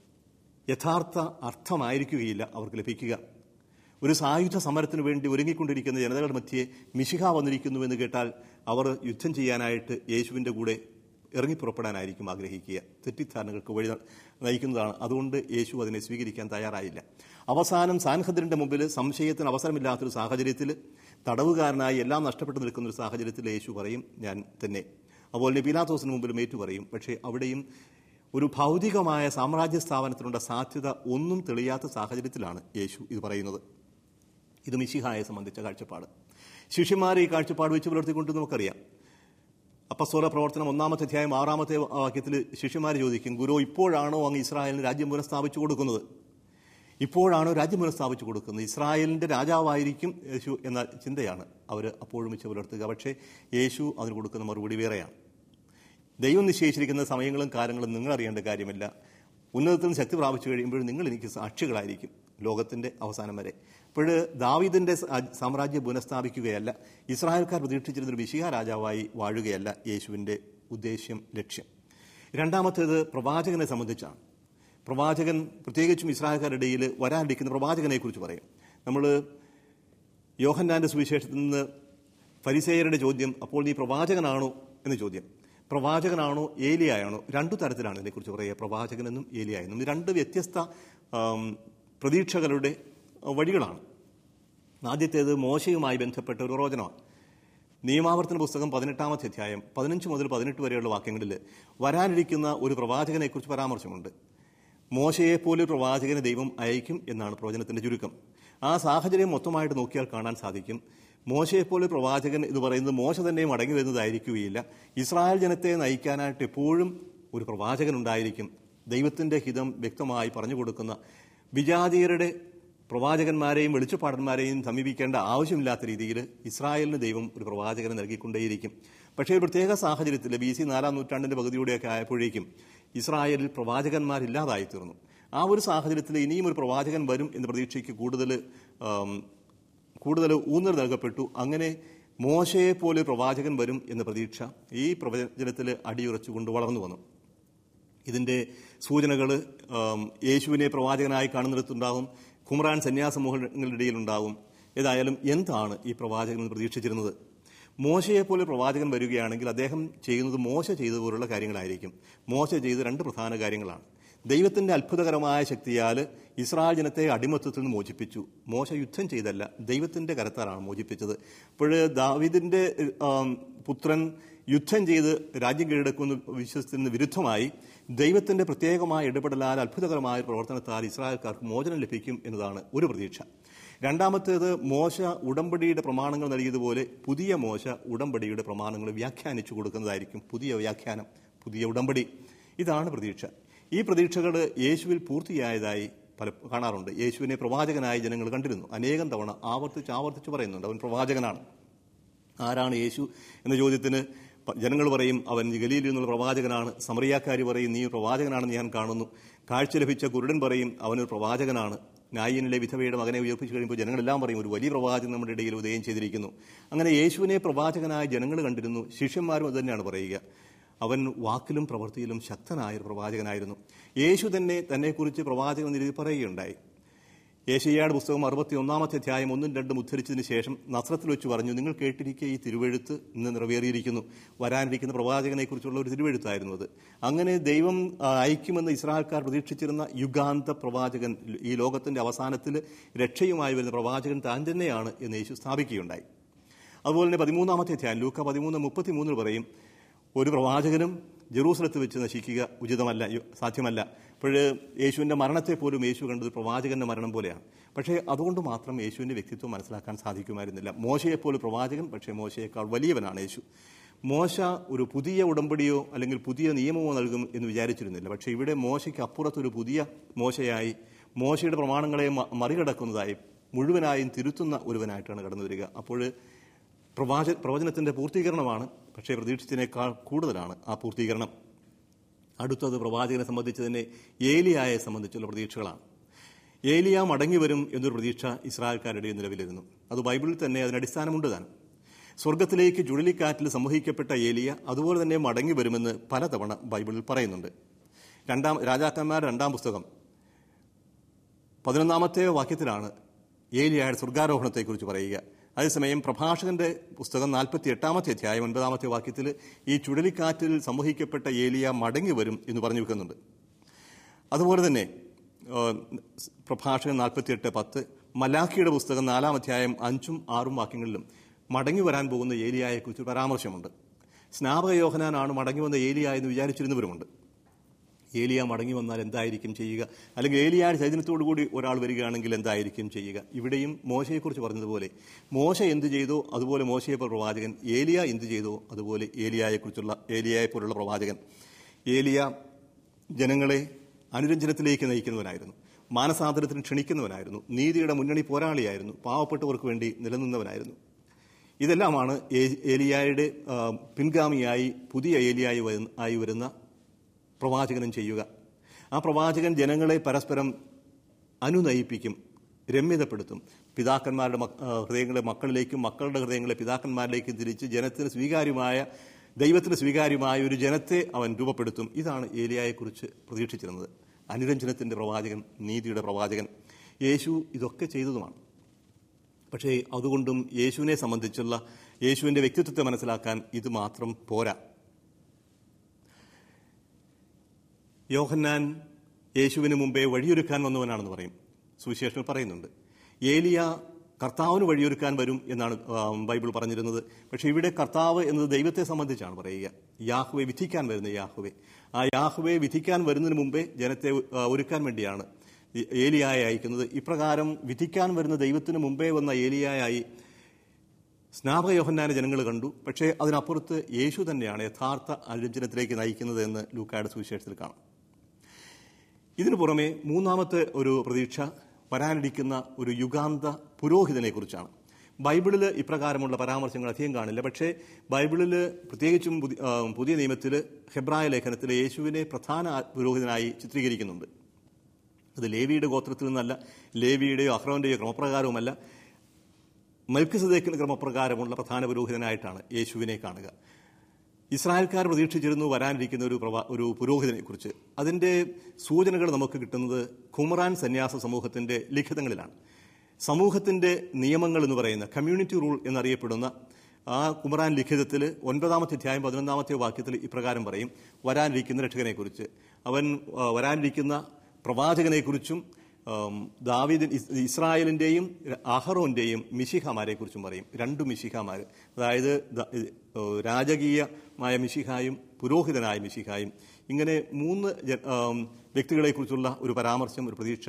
യഥാർത്ഥ അർത്ഥമായിരിക്കുകയില്ല അവർക്ക് ലഭിക്കുക ഒരു സായുധ സമരത്തിന് വേണ്ടി ഒരുങ്ങിക്കൊണ്ടിരിക്കുന്ന ജനതകളുടെ മധ്യേ മിശിഹ വന്നിരിക്കുന്നു എന്ന് കേട്ടാൽ അവർ യുദ്ധം ചെയ്യാനായിട്ട് യേശുവിൻ്റെ കൂടെ ഇറങ്ങിപ്പുറപ്പെടാനായിരിക്കും ആഗ്രഹിക്കുക തെറ്റിദ്ധാരണകൾക്ക് വഴി നയിക്കുന്നതാണ് അതുകൊണ്ട് യേശു അതിനെ സ്വീകരിക്കാൻ തയ്യാറായില്ല അവസാനം സാൻഹദ്രിന്റെ മുമ്പിൽ സംശയത്തിന് അവസരമില്ലാത്തൊരു സാഹചര്യത്തിൽ തടവുകാരനായി എല്ലാം നഷ്ടപ്പെട്ടു നിൽക്കുന്ന ഒരു സാഹചര്യത്തിൽ യേശു പറയും ഞാൻ തന്നെ അതുപോലെ പിലാത്തോസിന് മുമ്പിലും ഏറ്റു പറയും പക്ഷേ അവിടെയും ഒരു ഭൗതികമായ സാമ്രാജ്യ സ്ഥാപനത്തിനുള്ള സാധ്യത ഒന്നും തെളിയാത്ത സാഹചര്യത്തിലാണ് യേശു ഇത് പറയുന്നത് ഇത് മിശിഹായെ സംബന്ധിച്ച കാഴ്ചപ്പാട് ശിഷ്യന്മാരെ ഈ കാഴ്ചപ്പാട് വെച്ച് പുലർത്തിക്കൊണ്ട് നമുക്കറിയാം അപ്പസ്തോല പ്രവർത്തനം ഒന്നാമത്തെ അധ്യായം ആറാമത്തെ വാക്യത്തിൽ ശിഷ്യന്മാർ ചോദിക്കും ഗുരു ഇപ്പോഴാണോ അങ്ങ് ഇസ്രായേലിന് രാജ്യം പുനഃസ്ഥാപിച്ചു കൊടുക്കുന്നത് ഇപ്പോഴാണോ രാജ്യം പുനഃസ്ഥാപിച്ചു കൊടുക്കുന്നത് ഇസ്രായേലിന്റെ രാജാവായിരിക്കും യേശു എന്ന ചിന്തയാണ് അവർ അപ്പോഴും വെച്ച് പുലർത്തുക പക്ഷേ യേശു അതിന് കൊടുക്കുന്ന മറുപടി വേറെയാണ് ദൈവം നിശ്ചയിച്ചിരിക്കുന്ന സമയങ്ങളും കാലങ്ങളും നിങ്ങൾ അറിയേണ്ട കാര്യമില്ല ഉന്നതത്തിൽ നിന്ന് ശക്തി പ്രാപിച്ചു കഴിയുമ്പോൾ നിങ്ങൾ എനിക്ക് സാക്ഷികളായിരിക്കും ലോകത്തിന്റെ അവസാനം വരെ അപ്പോൾ ദാവീദിന്റെ സ- സാമ്രാജ്യം പുനഃസ്ഥാപിക്കുകയല്ല ഇസ്രായേൽക്കാർ പ്രതീക്ഷിച്ചിരുന്ന ഒരു വിശിഹ രാജാവായി വാഴുകയല്ല യേശുവിന്റെ ഉദ്ദേശ്യം ലക്ഷ്യം രണ്ടാമത്തേത് പ്രവാചകനെ സംബന്ധിച്ചാണ് പ്രവാചകൻ പ്രത്യേകിച്ചും ഇസ്രായേൽക്കാരുടെ ഇടയിൽ വരാനിരിക്കുന്ന പ്രവാചകനെ കുറിച്ച് പറയും നമ്മൾ യോഹന്നാന്റെ സുവിശേഷത്തിൽ നിന്ന് ഫരിസേയരുടെ ചോദ്യം അപ്പോൾ നീ പ്രവാചകനാണോ എന്ന് ചോദ്യം പ്രവാചകനാണോ ഏലിയായാണോ രണ്ടു തരത്തിലാണ് ഇതിനെക്കുറിച്ച് പറയുക പ്രവാചകനെന്നും ഏലിയായെന്നും ഇത് രണ്ട് വ്യത്യസ്ത ആം, പ്രതീക്ഷകളുടെ വഴികളാണ് ആദ്യത്തേത് മോശയുമായി ബന്ധപ്പെട്ട ഒരു പ്രവചനമാണ് നിയമാവർത്തന പുസ്തകം പതിനെട്ടാമത്തെ അധ്യായം പതിനഞ്ച് മുതൽ പതിനെട്ട് വരെയുള്ള വാക്യങ്ങളിൽ വരാനിരിക്കുന്ന ഒരു പ്രവാചകനെക്കുറിച്ച് പരാമർശമുണ്ട് മോശയെപ്പോലെ ഒരു പ്രവാചകനെ ദൈവം അയക്കും എന്നാണ് പ്രവചനത്തിന്റെ ചുരുക്കം ആ സാഹചര്യം മൊത്തമായിട്ട് നോക്കിയാൽ കാണാൻ സാധിക്കും മോശയെപ്പോലെ ഒരു പ്രവാചകൻ എന്ന് പറയുന്നത് മോശ തന്നെ മടങ്ങി വരുന്നതായിരിക്കുകയില്ല ഇസ്രായേൽ ജനത്തെ നയിക്കാനായിട്ട് എപ്പോഴും ഒരു പ്രവാചകൻ ഉണ്ടായിരിക്കും ദൈവത്തിന്റെ ഹിതം വ്യക്തമായി പറഞ്ഞു കൊടുക്കുന്ന വിജാതീയരുടെ പ്രവാചകന്മാരെയും വെളിച്ചപ്പാടന്മാരെയും സമീപിക്കേണ്ട ആവശ്യമില്ലാത്ത രീതിയിൽ ഇസ്രായേലിന് ദൈവം ഒരു പ്രവാചകനെ നൽകിക്കൊണ്ടേയിരിക്കും പക്ഷേ ഒരു പ്രത്യേക സാഹചര്യത്തിൽ ബി സി നാലാം നൂറ്റാണ്ടിന്റെ പകുതിയോടെയൊക്കെ ആയപ്പോഴേക്കും ഇസ്രായേലിൽ പ്രവാചകന്മാരില്ലാതായി തീർന്നു ആ ഒരു സാഹചര്യത്തിൽ ഇനിയും ഒരു പ്രവാചകൻ വരും എന്ന പ്രതീക്ഷയ്ക്ക് കൂടുതൽ ആം, കൂടുതൽ ഊന്നൽ നൽകപ്പെട്ടു അങ്ങനെ മോശയെ പോലെ ഒരു പ്രവാചകൻ വരും എന്ന പ്രതീക്ഷ ഈ പ്രവചനത്തിൽ അടിയുറച്ചുകൊണ്ട് വളർന്നു വന്നു ഇതിന്റെ സൂചനകൾ യേശുവിനെ പ്രവാചകനായി കാണുന്നിടത്തുണ്ടാകും കുമറാൻ സന്യാസ സമൂഹങ്ങളുടെ ഇടയിലുണ്ടാകും ഏതായാലും എന്താണ് ഈ പ്രവാചകൻ എന്ന് പ്രതീക്ഷിച്ചിരുന്നത് മോശയെപ്പോലെ പ്രവാചകൻ വരികയാണെങ്കിൽ അദ്ദേഹം ചെയ്യുന്നത് മോശ ചെയ്തതുപോലുള്ള കാര്യങ്ങളായിരിക്കും മോശ ചെയ്ത രണ്ട് പ്രധാന കാര്യങ്ങളാണ് ദൈവത്തിന്റെ അത്ഭുതകരമായ ശക്തിയാൽ ഇസ്രായേൽ ജനത്തെ അടിമത്തത്തിൽ നിന്ന് മോചിപ്പിച്ചു മോശ യുദ്ധം ചെയ്തല്ല ദൈവത്തിന്റെ കരത്താലാണ് മോചിപ്പിച്ചത് അപ്പോൾ ദാവിദിന്റെ ആം, പുത്രൻ യുദ്ധം ചെയ്ത് രാജ്യം കീഴടക്കുമെന്ന് വിശ്വസിച്ചതിന് വിരുദ്ധമായി ദൈവത്തിന്റെ പ്രത്യേകമായ ഇടപെടലാൽ അത്ഭുതകരമായ പ്രവർത്തനത്താൽ ഇസ്രായേൽക്കാർക്ക് മോചനം ലഭിക്കും എന്നതാണ് ഒരു പ്രതീക്ഷ രണ്ടാമത്തേത് മോശ ഉടമ്പടിയുടെ പ്രമാണങ്ങൾ നൽകിയതുപോലെ പുതിയ മോശ ഉടമ്പടിയുടെ പ്രമാണങ്ങൾ വ്യാഖ്യാനിച്ചു കൊടുക്കുന്നതായിരിക്കും പുതിയ വ്യാഖ്യാനം പുതിയ ഉടമ്പടി ഇതാണ് പ്രതീക്ഷ ഈ പ്രതീക്ഷകൾ യേശുവിൽ പൂർത്തിയായതായി പല കാണാറുണ്ട് യേശുവിനെ പ്രവാചകനായി ജനങ്ങൾ കണ്ടിരുന്നു അനേകം തവണ ആവർത്തിച്ച് ആവർത്തിച്ച് പറയുന്നുണ്ട് അവൻ പ്രവാചകനാണ് ആരാണ് യേശു എന്ന ചോദ്യത്തിന് പ- ജനങ്ങൾ പറയും അവൻ ഗലീലിൽ നിന്നുള്ള പ്രവാചകനാണ് സമറിയാക്കാരി പറയും നീ ഒരു പ്രവാചകനാണെന്ന് ഞാൻ കാണുന്നു കാഴ്ച ലഭിച്ച കുരുടൻ പറയും അവനൊരു പ്രവാചകനാണ് നായിനിലെ വിധവയുടെ മകനെ ഉയർപ്പിച്ചു കഴിയുമ്പോൾ ജനങ്ങളെല്ലാം പറയും ഒരു വലിയ പ്രവാചകൻ നമ്മുടെ ഇടയിൽ ഉദയം ചെയ്തിരിക്കുന്നു അങ്ങനെ യേശുവിനെ പ്രവാചകനായി ജനങ്ങൾ കണ്ടിരുന്നു ശിഷ്യന്മാരും അത് തന്നെയാണ് പറയുക അവൻ വാക്കിലും പ്രവൃത്തിയിലും ശക്തനായ ഒരു പ്രവാചകനായിരുന്നു യേശു തന്നെ തന്നെക്കുറിച്ച് പ്രവാചകൻ എന്ന രീതിയിൽ പറയുകയുണ്ടായി ഏഷ്യയുടെ പുസ്തകം അറുപത്തി ഒന്നാമത്തെ അധ്യായം ഒന്നും രണ്ടും ഉദ്ധരിച്ചതിന് ശേഷം നസ്രത്തിൽ വെച്ച് പറഞ്ഞു നിങ്ങൾ കേട്ടിരിക്കെ ഈ തിരുവെഴുത്ത് ഇന്ന് നിറവേറിയിരിക്കുന്നു വരാനിരിക്കുന്ന പ്രവാചകനെക്കുറിച്ചുള്ള ഒരു തിരുവെഴുത്തായിരുന്നു അത് അങ്ങനെ ദൈവം ആ, അയക്കുമെന്ന് ഇസ്രായേൽക്കാർ പ്രതീക്ഷിച്ചിരുന്ന യുഗാന്ത പ്രവാചകൻ ഈ ലോകത്തിന്റെ അവസാനത്തിൽ രക്ഷയുമായി വരുന്ന പ്രവാചകൻ താൻ തന്നെയാണ് എന്ന് യേശു സ്ഥാപിക്കുകയുണ്ടായി അതുപോലെ തന്നെ പതിമൂന്നാമത്തെ അധ്യായം ലൂക്ക പതിമൂന്ന് മുപ്പത്തിമൂന്നിൽ പറയും ഒരു പ്രവാചകനും ജെറൂസലത്ത് വെച്ച് നശിക്കുക ഉചിതമല്ല യോ- സാധ്യമല്ല അപ്പോൾ യേശുവിൻ്റെ മരണത്തെ പോലും യേശു കണ്ടത് പ്രവാചകന്റെ മരണം പോലെയാണ് പക്ഷേ അതുകൊണ്ട് മാത്രം യേശുവിൻ്റെ വ്യക്തിത്വം മനസ്സിലാക്കാൻ സാധിക്കുമായിരുന്നില്ല മോശയെപ്പോലെ പ്രവാചകൻ പക്ഷേ മോശയേക്കാൾ വലിയവനാണ് യേശു മോശ ഒരു പുതിയ ഉടമ്പടിയോ അല്ലെങ്കിൽ പുതിയ നിയമമോ നൽകും എന്ന് വിചാരിച്ചിരുന്നില്ല പക്ഷേ ഇവിടെ മോശയ്ക്ക് അപ്പുറത്തൊരു പുതിയ മോശയായി മോശയുടെ പ്രമാണങ്ങളെ മ- മറികടക്കുന്നതായി മുഴുവനായും തിരുത്തുന്ന ഒരുവനായിട്ടാണ് കടന്നു വരിക അപ്പോൾ പ്രവാച പ്രവചനത്തിന്റെ പൂർത്തീകരണമാണ് പക്ഷേ പ്രതീക്ഷിച്ചതിനേക്കാൾ കൂടുതലാണ് ആ പൂർത്തീകരണം അടുത്തത് പ്രവാചകനെ സംബന്ധിച്ച് തന്നെ ഏലിയായെ സംബന്ധിച്ചുള്ള പ്രതീക്ഷകളാണ് ഏലിയ മടങ്ങി വരും എന്നൊരു പ്രതീക്ഷ ഇസ്രായേൽക്കാരുടെ നിലവിലിരുന്നു അത് ബൈബിളിൽ തന്നെ അതിന് അടിസ്ഥാനമുണ്ട് താൻ സ്വർഗത്തിലേക്ക് ചുഴലിക്കാറ്റിൽ സംവഹിക്കപ്പെട്ട ഏലിയ അതുപോലെ തന്നെ മടങ്ങി വരുമെന്ന് പലതവണ ബൈബിളിൽ പറയുന്നുണ്ട് രണ്ടാം രാജാക്കന്മാർ രണ്ടാം പുസ്തകം പതിനൊന്നാമത്തെ വാക്യത്തിലാണ് ഏലിയായുടെ സ്വർഗാരോഹണത്തെക്കുറിച്ച് പറയുക അതേസമയം പ്രഭാഷകന്റെ പുസ്തകം നാൽപ്പത്തി എട്ടാമത്തെ അധ്യായം ഒൻപതാമത്തെ വാക്യത്തിൽ ഈ ചുഴലിക്കാറ്റിൽ സംവഹിക്കപ്പെട്ട ഏലിയ മടങ്ങി വരും എന്ന് പറഞ്ഞു വെക്കുന്നുണ്ട് അതുപോലെ തന്നെ ഏഹ്, പ്രഭാഷകൻ നാൽപ്പത്തിയെട്ട് പത്ത് മലാഖിയുടെ പുസ്തകം നാലാം അധ്യായം അഞ്ചും ആറും വാക്യങ്ങളിലും മടങ്ങി വരാൻ പോകുന്ന ഏലിയായെക്കുറിച്ച് പരാമർശമുണ്ട് സ്നാപക യോഹനാനാണ് മടങ്ങി വന്ന ഏലിയ എന്ന് വിചാരിച്ചിരുന്നവരുമുണ്ട് ഏലിയ മടങ്ങി വന്നാൽ എന്തായിരിക്കും ചെയ്യുക അല്ലെങ്കിൽ ഏലിയായുടെ ചൈതന്യത്തോടു കൂടി ഒരാൾ വരികയാണെങ്കിൽ എന്തായിരിക്കും ചെയ്യുക ഇവിടെയും മോശയെക്കുറിച്ച് പറഞ്ഞതുപോലെ മോശ എന്ത് ചെയ്തോ അതുപോലെ മോശയെ പോലെ പ്രവാചകൻ ഏലിയ എന്ത് ചെയ്തോ അതുപോലെ ഏലിയായെക്കുറിച്ചുള്ള ഏലിയയെ പോലുള്ള പ്രവാചകൻ ഏലിയ ജനങ്ങളെ അനുരഞ്ജനത്തിലേക്ക് നയിക്കുന്നവനായിരുന്നു മാനസാന്തരത്തിന് ക്ഷണിക്കുന്നവനായിരുന്നു നീതിയുടെ മുന്നണി പോരാളിയായിരുന്നു പാവപ്പെട്ടവർക്ക് വേണ്ടി നിലനിന്നവനായിരുന്നു ഇതെല്ലാമാണ് ഏ- ഏലിയായുടെ ആ, പിൻഗാമിയായി പുതിയ ഏലിയായി വരുന്ന- ആയി വരുന്ന പ്രവാചകനും ചെയ്യുക ആ പ്രവാചകൻ ജനങ്ങളെ പരസ്പരം അനുനയിപ്പിക്കും രമ്യതപ്പെടുത്തും പിതാക്കന്മാരുടെ മക്ക- ആ, ഹൃദയങ്ങളെ മക്കളിലേക്കും മക്കളുടെ ഹൃദയങ്ങളെ പിതാക്കന്മാരിലേക്കും തിരിച്ച് ജനത്തിന് സ്വീകാര്യമായ ദൈവത്തിന് സ്വീകാര്യമായ ഒരു ജനത്തെ അവൻ രൂപപ്പെടുത്തും ഇതാണ് ഏലിയായെക്കുറിച്ച് പ്രതീക്ഷിച്ചിരുന്നത് അനുരഞ്ജനത്തിന്റെ പ്രവാചകൻ നീതിയുടെ പ്രവാചകൻ യേശു ഇതൊക്കെ ചെയ്തതുമാണ് പക്ഷേ അതുകൊണ്ടും യേശുവിനെ സംബന്ധിച്ചുള്ള യേശുവിന്റെ വ്യക്തിത്വത്തെ മനസ്സിലാക്കാൻ ഇത് മാത്രം പോരാ യോഹന്നാൻ യേശുവിന് മുമ്പേ വഴിയൊരുക്കാൻ വന്നവനാണെന്ന് പറയും സുവിശേഷത്തിൽ പറയുന്നുണ്ട് ഏലിയ കർത്താവിന് വഴിയൊരുക്കാൻ വരും എന്നാണ് ആ, ബൈബിൾ പറഞ്ഞിരുന്നത് പക്ഷേ ഇവിടെ കർത്താവ് എന്നത് ദൈവത്തെ സംബന്ധിച്ചാണ് പറയുക യാഹുവെ വിധിക്കാൻ വരുന്ന യാഹുവെ ആ യാഹുവെ വിധിക്കാൻ വരുന്നതിന് മുമ്പേ ജനത്തെ ആ, ഒരുക്കാൻ വേണ്ടിയാണ് ഈ ഏലിയായെ അയക്കുന്നത് ഇപ്രകാരം വിധിക്കാൻ വരുന്ന ദൈവത്തിന് മുമ്പേ വന്ന ഏലിയായി സ്നാപക യോഹന്നാനെ ജനങ്ങൾ കണ്ടു പക്ഷേ അതിനപ്പുറത്ത് യേശു തന്നെയാണ് യഥാർത്ഥ അനുരഞ്ജനത്തിലേക്ക് നയിക്കുന്നത് എന്ന് ലൂക്കായുടെ സുവിശേഷത്തിൽ കാണാം ഇതിനു പുറമെ മൂന്നാമത്തെ ഒരു പ്രതീക്ഷ വരാനിരിക്കുന്ന ഒരു യുഗാന്ത പുരോഹിതനെ കുറിച്ചാണ് ബൈബിളിൽ ഇപ്രകാരമുള്ള പരാമർശങ്ങൾ അധികം കാണില്ല പക്ഷേ ബൈബിളിൽ പ്രത്യേകിച്ചും പുതി- ആ, പുതിയ നിയമത്തിൽ ഹെബ്രായ ലേഖനത്തിൽ യേശുവിനെ പ്രധാന പുരോഹിതനായി ചിത്രീകരിക്കുന്നുണ്ട് അത് ലേവിയുടെ ഗോത്രത്തിൽ നിന്നല്ല ലേവിയുടെയോ അഹ്റോന്റെയോ ക്രമപ്രകാരവുമല്ല മൽക്കിസദേക്കിന് ക്രമപ്രകാരമുള്ള പ്രധാന പുരോഹിതനായിട്ടാണ് യേശുവിനെ കാണുക ഇസ്രായേൽക്കാർ പ്രതീക്ഷിച്ചിരുന്നു വരാനിരിക്കുന്ന ഒരു പ്രവാ ഒരു പുരോഹിതനെ കുറിച്ച് അതിന്റെ സൂചനകൾ നമുക്ക് കിട്ടുന്നത് കുമറാൻ സന്യാസ സമൂഹത്തിന്റെ ലിഖിതങ്ങളിലാണ് സമൂഹത്തിന്റെ നിയമങ്ങൾ എന്ന് പറയുന്ന കമ്മ്യൂണിറ്റി റൂൾ എന്നറിയപ്പെടുന്ന ആ കുമറാൻ ലിഖിതത്തിൽ ഒൻപതാമത്തെ അധ്യായം പതിനൊന്നാമത്തെ വാക്യത്തിൽ ഇപ്രകാരം പറയും വരാനിരിക്കുന്ന രക്ഷകനെക്കുറിച്ച് അവൻ ആ, വരാനിരിക്കുന്ന പ്രവാചകനെക്കുറിച്ചും ആം, ദാവീദ് ഇസ്- ഇസ്രായേലിന്റെയും അഹറോന്റെയും മിശിഹമാരെ കുറിച്ചും പറയും രണ്ടു മിശിഹമാർ അതായത് ദ- ഏഹ് രാജകീയമായ മിശിഹായും പുരോഹിതനായ മിശിഹായും ഇങ്ങനെ മൂന്ന് ജ- ആം, വ്യക്തികളെക്കുറിച്ചുള്ള ഒരു പരാമർശം ഒരു പ്രതീക്ഷ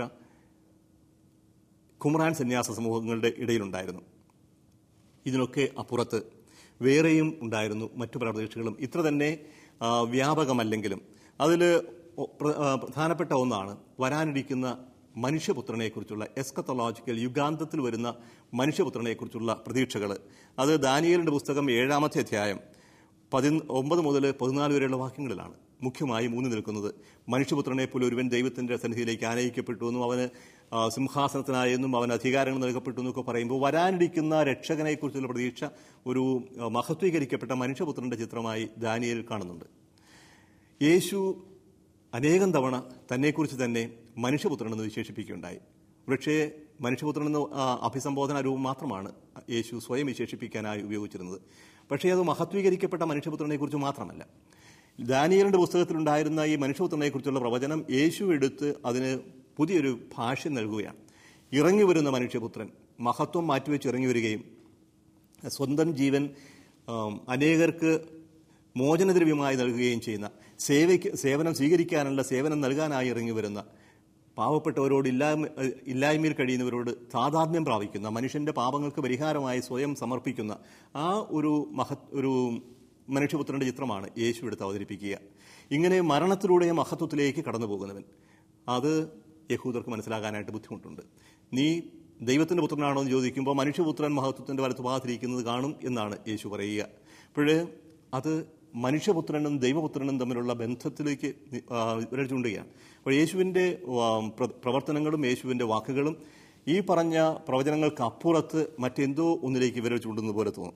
കുമറാൻ സന്യാസ സമൂഹങ്ങളുടെ ഇടയിലുണ്ടായിരുന്നു ഇതിനൊക്കെ അപ്പുറത്ത് വേറെയും ഉണ്ടായിരുന്നു മറ്റു പല പ്രതീക്ഷകളും ഇത്ര തന്നെ ആ, വ്യാപകമല്ലെങ്കിലും അതിൽ പ്രധാനപ്പെട്ട ഒന്നാണ് വരാനിരിക്കുന്ന മനുഷ്യപുത്രനെക്കുറിച്ചുള്ള എസ്കത്തലോജിക്കൽ യുഗാന്തത്തിൽ വരുന്ന മനുഷ്യപുത്രനെക്കുറിച്ചുള്ള പ്രതീക്ഷകൾ അത് ദാനിയലിന്റെ പുസ്തകം ഏഴാമത്തെ അധ്യായം പതി ഒമ്പത് മുതൽ പതിനാല് വരെയുള്ള വാക്യങ്ങളിലാണ് മുഖ്യമായും ഊന്നി നിൽക്കുന്നത് മനുഷ്യപുത്രനെ പോലെ ഒരുവൻ ദൈവത്തിന്റെ സന്നിധിയിലേക്ക് ആനയിക്കപ്പെട്ടു എന്നും അവന് ആ, സിംഹാസനത്തിനായെന്നും അവന് അധികാരങ്ങൾ നൽകപ്പെട്ടു എന്നൊക്കെ പറയുമ്പോൾ വരാനിരിക്കുന്ന രക്ഷകനെക്കുറിച്ചുള്ള പ്രതീക്ഷ ഒരു ആ, മഹത്വീകരിക്കപ്പെട്ട മനുഷ്യപുത്രന്റെ ചിത്രമായി ദാനിയേൽ കാണുന്നുണ്ട് യേശു അനേകം തവണ തന്നെക്കുറിച്ച് തന്നെ മനുഷ്യപുത്രനെന്ന് വിശേഷിപ്പിക്കുകയുണ്ടായി പക്ഷേ മനുഷ്യപുത്രൻ എന്ന ആ, അഭിസംബോധന രൂപം മാത്രമാണ് യേശു സ്വയം വിശേഷിപ്പിക്കാനായി ഉപയോഗിച്ചിരുന്നത് പക്ഷേ അത് മഹത്വീകരിക്കപ്പെട്ട മനുഷ്യപുത്രനെ കുറിച്ച് മാത്രമല്ല ദാനിയലിന്റെ പുസ്തകത്തിലുണ്ടായിരുന്ന ഈ മനുഷ്യപുത്രനെക്കുറിച്ചുള്ള പ്രവചനം യേശു എടുത്ത് അതിന് പുതിയൊരു ഭാഷ്യം നൽകുകയാണ് ഇറങ്ങി വരുന്ന മനുഷ്യപുത്രൻ മഹത്വം മാറ്റിവെച്ച് ഇറങ്ങി വരികയും സ്വന്തം ജീവൻ ആം, അനേകർക്ക് മോചനദ്രവ്യമായി നൽകുകയും ചെയ്യുന്ന സേവയ്ക്ക് സേവനം സ്വീകരിക്കാനുള്ള സേവനം നൽകാനായി ഇറങ്ങി വരുന്ന പാവപ്പെട്ടവരോട് ഇല്ലായ്മ ഇല്ലായ്മയിൽ കഴിയുന്നവരോട് താതാത്മ്യം പ്രാപിക്കുന്ന മനുഷ്യന്റെ പാപങ്ങൾക്ക് പരിഹാരമായി സ്വയം സമർപ്പിക്കുന്ന ആ ഒരു മഹത് ഒരു മനുഷ്യപുത്രന്റെ ചിത്രമാണ് യേശു എടുത്ത് അവതരിപ്പിക്കുക ഇങ്ങനെ മരണത്തിലൂടെ മഹത്വത്തിലേക്ക് കടന്നു പോകുന്നവൻ അത് യഹൂദർക്ക് മനസ്സിലാകാനായിട്ട് ബുദ്ധിമുട്ടുണ്ട് നീ ദൈവത്തിന്റെ പുത്രനാണോ എന്ന് ചോദിക്കുമ്പോൾ മനുഷ്യപുത്രൻ മഹത്വത്തിന്റെ വലത്തുഭാഗത്തിരിക്കുന്നത് കാണും എന്നാണ് യേശു പറയുക അപ്പോഴ് അത് മനുഷ്യപുത്രനും ദൈവപുത്രനും തമ്മിലുള്ള ബന്ധത്തിലേക്ക് നി- ആ, വിരൽ ചൂണ്ടുകയാണ് അപ്പോൾ യേശുവിന്റെ ആ, പ്ര- പ്രവർത്തനങ്ങളും യേശുവിന്റെ വാക്കുകളും ഈ പറഞ്ഞ പ്രവചനങ്ങൾക്ക് അപ്പുറത്ത് മറ്റെന്തോ ഒന്നിലേക്ക് വിരൽ ചൂണ്ടുന്നത് പോലെ തോന്നും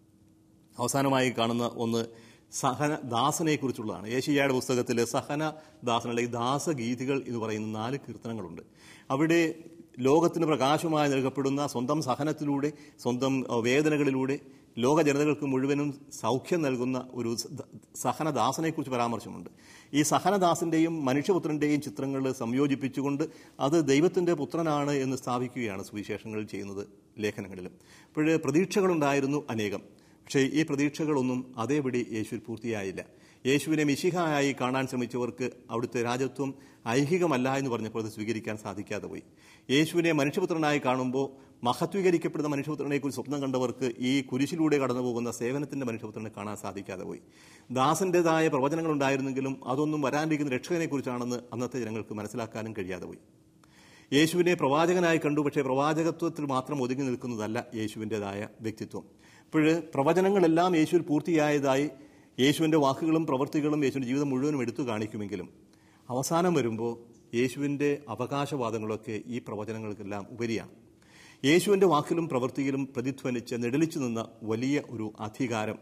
അവസാനമായി കാണുന്ന ഒന്ന് സഹന ദാസനെ കുറിച്ചുള്ളതാണ് ഏഷ്യായുടെ പുസ്തകത്തിൽ സഹന ദാസൻ അല്ലെങ്കിൽ ദാസഗീതികൾ എന്ന് പറയുന്ന നാല് കീർത്തനങ്ങളുണ്ട് അവിടെ ലോകത്തിന് പ്രകാശമായി നൽകപ്പെടുന്ന സ്വന്തം സഹനത്തിലൂടെ സ്വന്തം അഹ്, വേദനകളിലൂടെ ലോക ജനതകൾക്ക് മുഴുവനും സൗഖ്യം നൽകുന്ന ഒരു സ- ദ- സഹനദാസനെക്കുറിച്ച് പരാമർശമുണ്ട് ഈ സഹനദാസന്റെയും മനുഷ്യപുത്രന്റെയും ചിത്രങ്ങൾ സംയോജിപ്പിച്ചുകൊണ്ട് അത് ദൈവത്തിന്റെ പുത്രനാണ് എന്ന് സ്ഥാപിക്കുകയാണ് സുവിശേഷങ്ങളിൽ ചെയ്യുന്നത് ലേഖനങ്ങളിലും അപ്പോൾ പ്രതീക്ഷകളുണ്ടായിരുന്നു അനേകം പക്ഷേ ഈ പ്രതീക്ഷകളൊന്നും അതേപടി യേശുവിൽ പൂർത്തിയായില്ല യേശുവിനെ മിശിഹായി കാണാൻ ശ്രമിച്ചവർക്ക് അവിടുത്തെ രാജ്യത്വം ഐഹികമല്ല എന്ന് പറഞ്ഞപ്പോൾ അത് സ്വീകരിക്കാൻ സാധിക്കാതെ പോയി യേശുവിനെ മനുഷ്യപുത്രനായി കാണുമ്പോൾ മഹത്വീകരിക്കപ്പെടുന്ന മനുഷ്യപുത്രനെക്കുറിച്ച് സ്വപ്നം കണ്ടവർക്ക് ഈ കുരിശിലൂടെ കടന്നു പോകുന്ന സേവനത്തിന്റെ മനുഷ്യപുത്രനെ കാണാൻ സാധിക്കാതെ പോയി ദാസന്റേതായ പ്രവചനങ്ങൾ ഉണ്ടായിരുന്നെങ്കിലും അതൊന്നും വരാനിരിക്കുന്ന രക്ഷകനെക്കുറിച്ചാണെന്ന് അന്നത്തെ ജനങ്ങൾക്ക് മനസ്സിലാക്കാനും കഴിയാതെ പോയി യേശുവിനെ പ്രവാചകനായി കണ്ടു പക്ഷേ പ്രവാചകത്വത്തിൽ മാത്രം ഒതുങ്ങി നിൽക്കുന്നതല്ല യേശുവിൻ്റെതായ വ്യക്തിത്വം അപ്പോൾ പ്രവചനങ്ങളെല്ലാം യേശുവിൽ പൂർത്തിയായതായി യേശുവിൻ്റെ വാക്കുകളും പ്രവൃത്തികളും യേശുവിൻ്റെ ജീവിതം മുഴുവനും എടുത്തു കാണിക്കുമെങ്കിലും അവസാനം വരുമ്പോൾ യേശുവിൻ്റെ അവകാശവാദങ്ങളൊക്കെ ഈ പ്രവചനങ്ങൾക്കെല്ലാം ഉപരിയാണ് യേശുവിൻ്റെ വാക്കിലും പ്രവൃത്തിയിലും പ്രതിധ്വനിച്ച് നെടലിച്ചു നിന്ന വലിയ ഒരു അധികാരം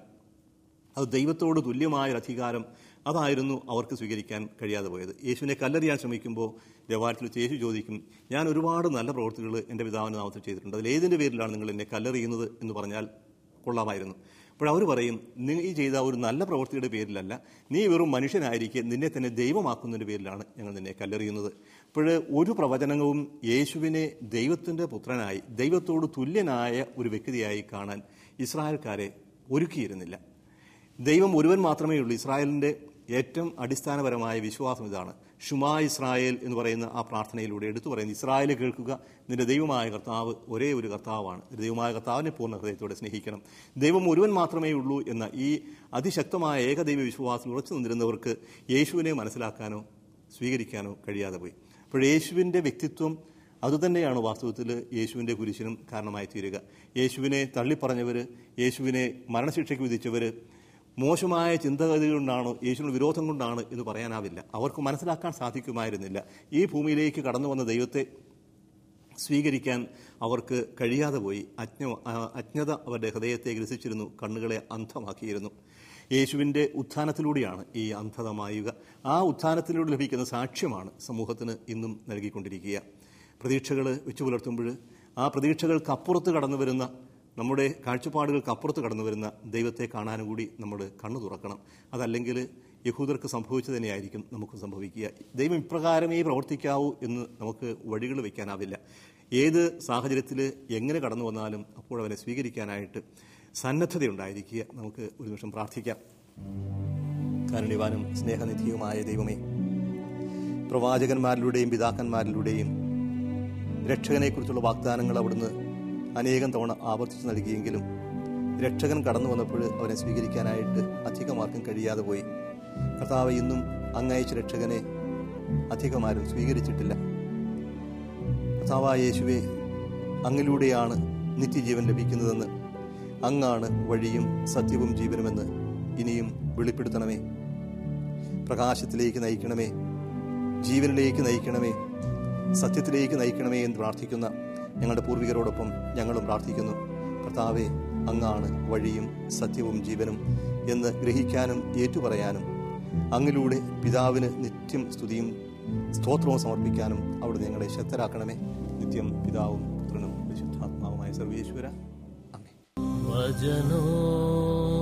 അത് ദൈവത്തോട് തുല്യമായ ഒരു അധികാരം അതായിരുന്നു അവർക്ക് സ്വീകരിക്കാൻ കഴിയാതെ പോയത് യേശുവിനെ കല്ലെറിയാൻ ശ്രമിക്കുമ്പോൾ ദേവാലയത്തിൽ വെച്ച് യേശു ചോദിക്കും ഞാൻ ഒരുപാട് നല്ല പ്രവൃത്തികൾ എൻ്റെ പിതാവിൻ്റെ നാമത്തിൽ ചെയ്തിട്ടുണ്ട് അതിൽ ഏതിൻ്റെ പേരിലാണ് നിങ്ങൾ എന്നെ കല്ലെറിയുന്നത് എന്ന് പറഞ്ഞാൽ കൊള്ളാമായിരുന്നു അപ്പോൾ അവർ പറയും നീ ചെയ്ത ഒരു നല്ല പ്രവൃത്തിയുടെ പേരിലല്ല നീ വെറും മനുഷ്യനായിരിക്കെ നിന്നെ തന്നെ ദൈവമാക്കുന്നതിൻ്റെ പേരിലാണ് ഞങ്ങൾ നിന്നെ കല്ലെറിയുന്നത് അപ്പോൾ ഒരു പ്രവചനവും യേശുവിനെ ദൈവത്തിൻ്റെ പുത്രനായി ദൈവത്തോട് തുല്യനായ ഒരു വ്യക്തിയായി കാണാൻ ഇസ്രായേൽക്കാരെ ഒരുക്കിയിരുന്നില്ല ദൈവം ഒരുവൻ മാത്രമേ ഉള്ളൂ ഇസ്രായേലിന്റെ ഏറ്റവും അടിസ്ഥാനപരമായ വിശ്വാസം ഇതാണ് ഷുമാ ഇസ്രായേൽ എന്ന് പറയുന്ന ആ പ്രാർത്ഥനയിലൂടെ എടുത്തു പറയുന്നത് ഇസ്രായേലെ കേൾക്കുക നിന്റെ ദൈവമായ കർത്താവ് ഒരേ ഒരു കർത്താവാണ് നിന്റെ ദൈവമായ കർത്താവിനെ പൂർണ്ണ ഹൃദയത്തോടെ സ്നേഹിക്കണം ദൈവം ഒരുവൻ മാത്രമേ ഉള്ളൂ എന്ന ഈ അതിശക്തമായ ഏകദൈവ വിശ്വാസത്തിൽ ഉറച്ചു നിന്നിരുന്നവർക്ക് യേശുവിനെ മനസ്സിലാക്കാനോ സ്വീകരിക്കാനോ കഴിയാതെ പോയി അപ്പോൾ യേശുവിൻ്റെ വ്യക്തിത്വം അതുതന്നെയാണ് വാസ്തവത്തിൽ യേശുവിൻ്റെ കുരിശിനും കാരണമായി തീരുക യേശുവിനെ തള്ളിപ്പറഞ്ഞവർ യേശുവിനെ മരണശിക്ഷയ്ക്ക് വിധിച്ചവർ മോശമായ ചിന്തഗതി കൊണ്ടാണ് യേശുവിന് വിരോധം കൊണ്ടാണ് എന്ന് പറയാനാവില്ല അവർക്ക് മനസ്സിലാക്കാൻ സാധിക്കുമായിരുന്നില്ല ഈ ഭൂമിയിലേക്ക് കടന്നു വന്ന ദൈവത്തെ സ്വീകരിക്കാൻ അവർക്ക് കഴിയാതെ പോയി അജ്ഞ ആ, അജ്ഞത അവരുടെ ഹൃദയത്തെ ഗ്രസിച്ചിരുന്നു കണ്ണുകളെ അന്ധമാക്കിയിരുന്നു യേശുവിൻ്റെ ഉത്ഥാനത്തിലൂടെയാണ് ഈ അന്ധത മായുക ആ ഉത്ഥാനത്തിലൂടെ ലഭിക്കുന്ന സാക്ഷ്യമാണ് സമൂഹത്തിന് ഇന്നും നൽകിക്കൊണ്ടിരിക്കുക പ്രതീക്ഷകൾ വെച്ചു പുലർത്തുമ്പോൾ ആ പ്രതീക്ഷകൾക്കപ്പുറത്ത് കടന്നു വരുന്ന നമ്മുടെ കാഴ്ചപ്പാടുകൾക്ക് അപ്പുറത്ത് കടന്നു വരുന്ന ദൈവത്തെ കാണാനും കൂടി നമ്മൾ കണ്ണു തുറക്കണം അതല്ലെങ്കിൽ യഹൂദർക്ക് സംഭവിച്ചു തന്നെയായിരിക്കും നമുക്ക് സംഭവിക്കുക ദൈവം ഇപ്രകാരമേ പ്രവർത്തിക്കാവൂ എന്ന് നമുക്ക് വഴികൾ വയ്ക്കാനാവില്ല ഏത് സാഹചര്യത്തിൽ എങ്ങനെ കടന്നു വന്നാലും അപ്പോൾ അവനെ സ്വീകരിക്കാനായിട്ട് സന്നദ്ധതയുണ്ടായിരിക്കുക നമുക്ക് ഒരു നിമിഷം പ്രാർത്ഥിക്കാം കാരുണ്യവാനും സ്നേഹനിധിയുമായ ദൈവമേ പ്രവാചകന്മാരിലൂടെയും പിതാക്കന്മാരിലൂടെയും രക്ഷകനെക്കുറിച്ചുള്ള വാഗ്ദാനങ്ങൾ അവിടുന്ന് അനേകം തവണ ആവർത്തിച്ച് നൽകിയെങ്കിലും രക്ഷകൻ കടന്നു വന്നപ്പോൾ അവനെ സ്വീകരിക്കാനായിട്ട് അധികമാർക്കും കഴിയാതെ പോയി കർത്താവ് ഇന്നും അങ്ങയച്ച രക്ഷകനെ അധികമാരും സ്വീകരിച്ചിട്ടില്ല കർത്താവായ യേശുവെ അങ്ങിലൂടെയാണ് നിത്യജീവൻ ലഭിക്കുന്നതെന്ന് അങ്ങാണ് വഴിയും സത്യവും ജീവനുമെന്ന് ഇനിയും വെളിപ്പെടുത്തണമേ പ്രകാശത്തിലേക്ക് നയിക്കണമേ ജീവനിലേക്ക് നയിക്കണമേ സത്യത്തിലേക്ക് നയിക്കണമേ എന്ന് പ്രാർത്ഥിക്കുന്ന ഞങ്ങളുടെ പൂർവികരോടൊപ്പം ഞങ്ങളും പ്രാർത്ഥിക്കുന്നു കർത്താവെ അങ്ങാണ് വഴിയും സത്യവും ജീവനും എന്ന് ഗ്രഹിക്കാനും ഏറ്റുപറയാനും അങ്ങിലൂടെ പിതാവിന് നിത്യം സ്തുതിയും സ്തോത്രവും സമർപ്പിക്കാനും അവിടെ ഞങ്ങളെ ശക്തരാക്കണമേ നിത്യം പിതാവും പുത്രനും വിശുദ്ധാത്മാവുമായ സർവീശ്വര അമ്മേ വചനോ